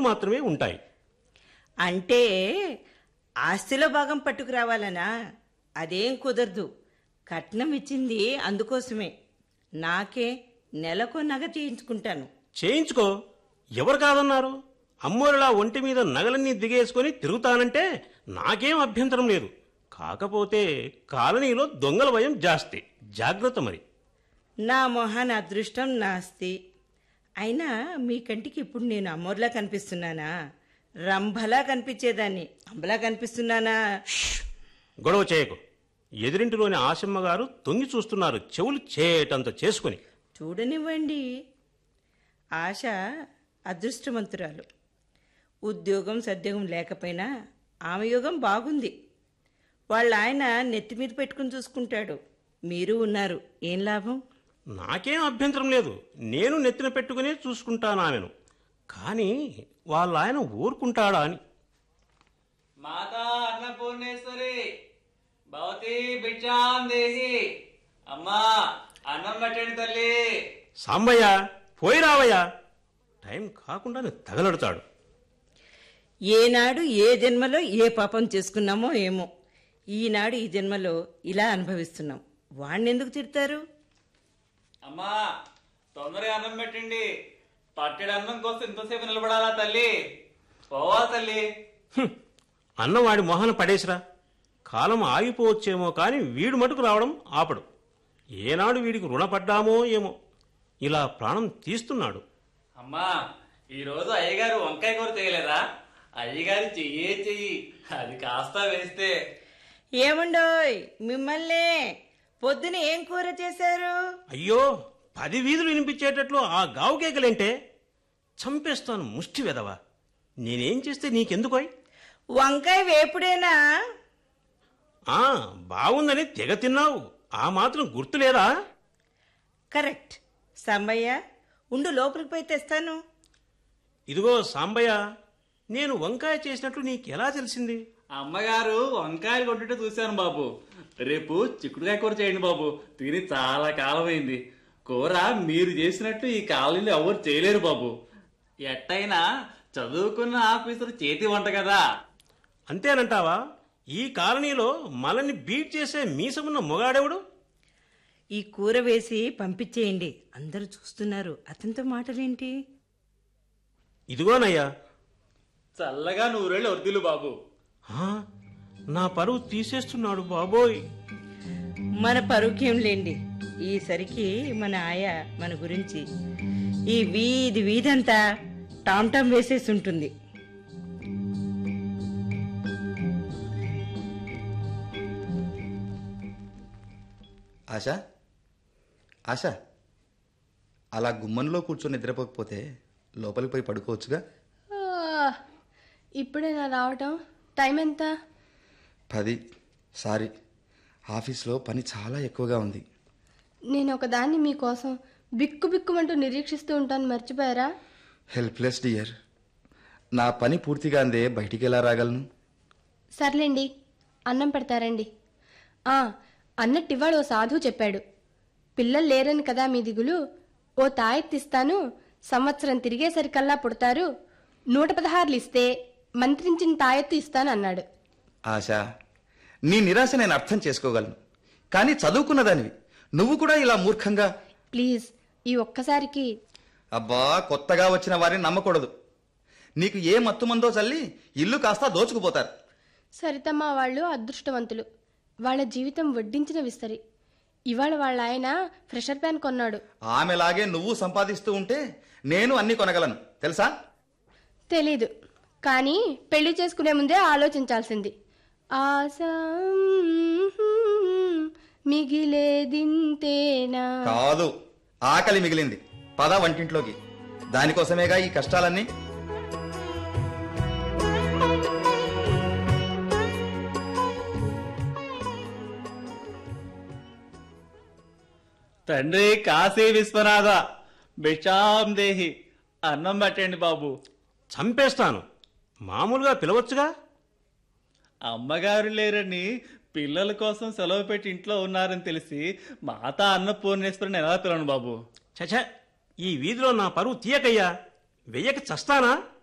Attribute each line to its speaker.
Speaker 1: మాత్రమే ఉంటాయి
Speaker 2: అంటే ఆస్తిలో భాగం పట్టుకురావాలనా అదేం కుదరదు కట్నం ఇచ్చింది అందుకోసమే నాకే నెలకో నగ చేయించుకుంటాను
Speaker 1: చేయించుకో ఎవరు కాదన్నారు అమ్మోరిలా ఒంటి మీద నగలన్నీ దిగేసుకొని తిరుగుతానంటే నాకేం అభ్యంతరం లేదు కాకపోతే కాలనీలో దొంగల భయం జాస్తి జాగ్రత్త మరి
Speaker 2: నా మొహాన అదృష్టం నాస్తి అయినా మీ కంటికి ఇప్పుడు నేను అమ్మోర్లా కనిపిస్తున్నానా రంభలా కనిపించేదాన్ని అంబలా కనిపిస్తున్నానా
Speaker 1: గొడవ చేయకు ఎదురింటిలోని ఆశమ్మ గారు తొంగి చూస్తున్నారు చెవులు చేయటంత చేసుకుని
Speaker 2: చూడనివ్వండి ఆశ అదృష్టవంతురాలు ఉద్యోగం సద్యోగం లేకపోయినా ఆమె యోగం బాగుంది వాళ్ళ ఆయన నెత్తి మీద పెట్టుకుని చూసుకుంటాడు మీరు ఉన్నారు ఏం లాభం
Speaker 1: నాకేం అభ్యంతరం లేదు నేను నెత్తిన పెట్టుకునే చూసుకుంటాను ఆమెను కానీ వాళ్ళ ఆయన ఊరుకుంటాడా అని
Speaker 3: మాతా అన్నపూర్ణేశ్వరి భవతి భిక్షాం దేహి అమ్మా అన్నం పెట్టండి తల్లి
Speaker 1: సాంబయ్య పోయి రావయ్యా టైం కాకుండా తగలడతాడు
Speaker 2: ఏనాడు ఏ జన్మలో ఏ పాపం చేసుకున్నామో ఏమో ఈనాడు ఈ జన్మలో ఇలా అనుభవిస్తున్నాం వాణ్ణి ఎందుకు తిడతారు
Speaker 3: అమ్మా తొందరగా అన్నం పెట్టండి పట్టెడు అన్నం కోసం ఇంతసేపు నిలబడాలా తల్లి పోవా తల్లి
Speaker 1: హ్మ్. అన్నం వాడి మొహన పడేసిరా కాలం ఆగిపోవచ్చేమో కానీ వీడు మటుకు రావడం ఆపడు ఏనాడు వీడికి రుణపడ్డామో ఏమో ఇలా ప్రాణం తీస్తున్నాడు
Speaker 3: అమ్మా ఈ రోజు అయ్యగారు వంకాయ కూర చేయలేదా అయ్యగారి చెయ్యే చెయ్యి అది కాస్త వేస్తే
Speaker 2: ఏమండోయ్ మిమ్మల్నే పొద్దున ఏం కూర చేశారు
Speaker 1: అయ్యో పది వీధులు వినిపించేటట్లు ఆ గావు కేకలేంటే చంపేస్తాను ముష్టి వెదవా నేనేం చేస్తే నీకెందుకోయ్
Speaker 2: వంకాయ వేపుడేనా
Speaker 1: ఆ బాగుందని తెగ తిన్నావు ఆ మాత్రం గుర్తులేదా
Speaker 2: కరెక్ట్ సాంబయ్య ఉండు లోపలికి పోయి తెస్తాను
Speaker 1: ఇదిగో సాంబయ్య నేను వంకాయ చేసినట్లు నీకెలా తెలిసింది
Speaker 3: అమ్మగారు వంకాయలు కొట్టుంటే చూశాను బాబు రేపు చిక్కుడుకాయ కూర చేయండి బాబు తిని చాలా కాలమైంది కూర మీరు చేసినట్టు ఈ కాలనీలో ఎవరు చేయలేరు బాబు ఎట్టయినా చదువుకున్న ఆఫీసర్ చేతి వంట కదా
Speaker 1: అంతేనంటావా ఈ కాలనీలో మనల్ని బీట్ చేసే మీసమున్న మొగాడెవడు
Speaker 2: ఈ కూర వేసి పంపించేయండి అందరూ చూస్తున్నారు అతనితో మాటలేంటి
Speaker 1: ఇదిగోనయ్యా
Speaker 3: చల్లగా నూరేళ్ళు వర్దిలు బాబు
Speaker 1: ఆ, నా పరువు తీసేస్తున్నాడు బాబోయ్
Speaker 2: మన పరుక్యం లేండి ఈసరికి మన ఆయ మన గురించి ఈ వీధి వీధంతా టామ్ టామ్ వేసేసి ఉంటుంది
Speaker 4: ఆశ ఆశ అలా గుమ్మంలో కూర్చొని నిద్రపోకపోతే లోపలికి పోయి పడుకోవచ్చుగా
Speaker 5: ఆ, ఇప్పుడేనా రావటం టైం ఎంత
Speaker 4: పది సారీ ఆఫీస్లో పని చాలా ఎక్కువగా ఉంది
Speaker 5: నేను ఒకదాన్ని మీకోసం బిక్కు బిక్కుమంటూ నిరీక్షిస్తూ ఉంటాను మర్చిపోయారా
Speaker 4: హెల్ప్లెస్ డియర్ నా పని పూర్తిగా అందే బయటికి ఎలా రాగలను
Speaker 5: సర్లేండి అన్నం పెడతారండి ఆ అన్నట్టు ఇవాళ ఓ సాధువు చెప్పాడు పిల్లలు లేరని కదా మీ దిగులు ఓ తాయెత్తిస్తాను సంవత్సరం తిరిగేసరికల్లా పుడతారు నూట పదహారులు ఇస్తే మంత్రించిన తాయెత్తు ఇస్తాను అన్నాడు
Speaker 4: ఆశ నీ నిరాశ నేను అర్థం చేసుకోగలను కానీ చదువుకున్నదానివి నువ్వు కూడా ఇలా మూర్ఖంగా
Speaker 5: ప్లీజ్ ఈ ఒక్కసారికి
Speaker 4: అబ్బా కొత్తగా వచ్చిన వారిని నమ్మకూడదు నీకు ఏ మత్తుమందో చల్లి ఇల్లు కాస్త దోచుకుపోతారు
Speaker 5: సరితమ్మ వాళ్ళు అదృష్టవంతులు వాళ్ళ జీవితం వడ్డించిన విస్తరి ఇవాళ వాళ్ళ ఆయన ఫ్రెషర్ ప్యాన్ కొన్నాడు
Speaker 4: ఆమెలాగే నువ్వు సంపాదిస్తూ ఉంటే నేను అన్ని కొనగలను తెలుసా
Speaker 5: తెలీదు కానీ పెళ్లి చేసుకునే ముందే ఆలోచించాల్సింది ఆశ మిగిలేదింతేనా
Speaker 4: కాదు ఆకలి మిగిలింది పద వంటింట్లోకి దానికోసమేగా ఈ కష్టాలన్నీ
Speaker 3: తండ్రి కాశీ విశ్వనాథ భిక్షాం దేహి అన్నం పెట్టండి బాబు
Speaker 1: చంపేస్తాను మామూలుగా పిలవచ్చుగా
Speaker 3: అమ్మగారు లేరని పిల్లల కోసం సెలవు పెట్టి ఇంట్లో ఉన్నారని తెలిసి మాతా అన్నపూర్ణేశ్వరిని ఎలా పిలను బాబు
Speaker 1: చచ ఈ వీధిలో నా పరువు తీయకయ్యా వెయ్యక చస్తానా